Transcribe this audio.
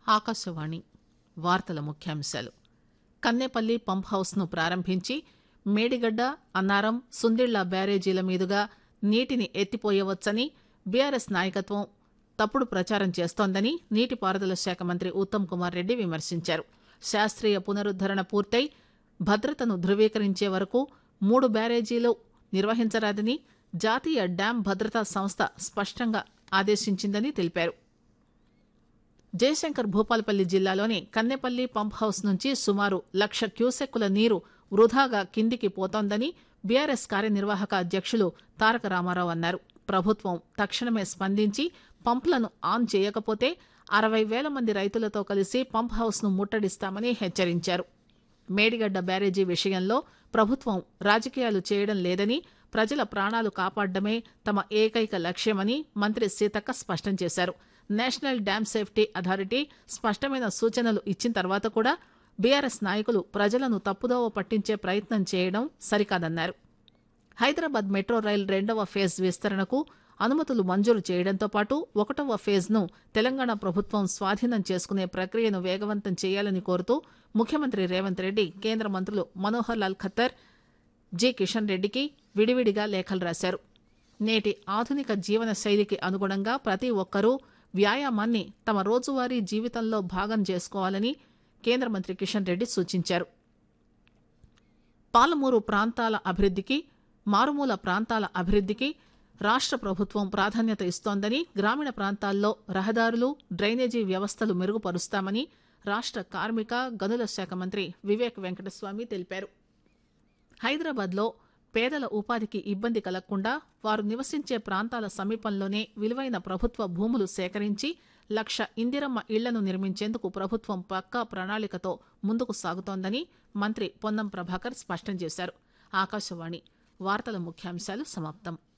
ఆకాశవాణి వార్తల ముఖ్యాంశాలు Kannepalli pump house ను ప్రారంభించి మేడిగడ్డ అన్నారం సుందిళ్ల బ్యారేజీల మీదుగా నీటిని ఎత్తిపోయవచ్చని బీఆర్ఎస్ నాయకత్వం తప్పుడు ప్రచారం చేస్తోందని నీటిపారుదల శాఖ మంత్రి ఉత్తమ్ కుమార్ రెడ్డి విమర్శించారు శాస్త్రీయ పునరుద్దరణ పూర్తయి భద్రతను ధృవీకరించే వరకు మూడు బ్యారేజీలు నిర్వహించరాదని జాతీయ డ్యాం భద్రతా సంస్థ స్పష్టంగా ఆదేశించిందని తెలిపారు జయశంకర్ భూపాలపల్లి జిల్లాలోని కన్నెపల్లి పంప్ హౌస్ నుంచి సుమారు లక్ష క్యూసెక్కుల నీరు వృధాగా కిందికి పోతోందని బీఆర్ఎస్ కార్యనిర్వాహక అధ్యక్షులు తారక రామారావు అన్నారు ప్రభుత్వం తక్షణమే స్పందించి పంపులను ఆన్ చేయకపోతే అరవై వేల మంది రైతులతో కలిసి పంప్ హౌస్ ను ముట్టడిస్తామని హెచ్చరించారు మేడిగడ్డ బ్యారేజీ విషయంలో ప్రభుత్వం రాజకీయాలు చేయడం లేదని ప్రజల ప్రాణాలు కాపాడడమే తమ ఏకైక లక్ష్యమని మంత్రి సీతక్క స్పష్టం చేశారు నేషనల్ డ్యామ్ సేఫ్టీ అథారిటీ స్పష్టమైన సూచనలు ఇచ్చిన తర్వాత కూడా బీఆర్ఎస్ నాయకులు ప్రజలను తప్పుదోవ పట్టించే ప్రయత్నం చేయడం సరికాదన్నారు హైదరాబాద్ మెట్రో రైల్ రెండవ ఫేజ్ విస్తరణకు అనుమతులు మంజూరు చేయడంతో పాటు ఒకటవ ఫేజ్ ను తెలంగాణ ప్రభుత్వం స్వాధీనం చేసుకునే ప్రక్రియను వేగవంతం చేయాలని కోరుతూ ముఖ్యమంత్రి రేవంత్ రెడ్డి కేంద్ర మంత్రులు మనోహర్ లాల్ ఖత్తర్ జి కిషన్ రెడ్డికి విడివిడిగా లేఖలు రాశారు నేటి ఆధునిక జీవన శైలికి అనుగుణంగా ప్రతి ఒక్కరూ వ్యాయామాన్ని తమ రోజువారీ జీవితంలో భాగం చేసుకోవాలని కేంద్ర మంత్రి కిషన్ రెడ్డి సూచించారు పాలమూరు ప్రాంతాల అభివృద్ధికి మారుమూల ప్రాంతాల అభివృద్ధికి రాష్ట్ర ప్రభుత్వం ప్రాధాన్యత ఇస్తోందని గ్రామీణ ప్రాంతాల్లో రహదారులు డ్రైనేజీ వ్యవస్థలు మెరుగుపరుస్తామని రాష్ట్ర కార్మిక గనుల శాఖ మంత్రి వివేక్ వెంకటస్వామి తెలిపారు హైదరాబాద్లో పేదల ఉపాధికి ఇబ్బంది కలగకుండా వారు నివసించే ప్రాంతాల సమీపంలోనే విలువైన ప్రభుత్వ భూములు సేకరించి లక్ష ఇందిరమ్మ ఇళ్లను నిర్మించేందుకు ప్రభుత్వం పక్కా ప్రణాళికతో ముందుకు సాగుతోందని మంత్రి పొన్నం ప్రభాకర్ స్పష్టం చేశారు ఆకాశవాణి వార్తల ముఖ్యాంశాలు సమాప్తం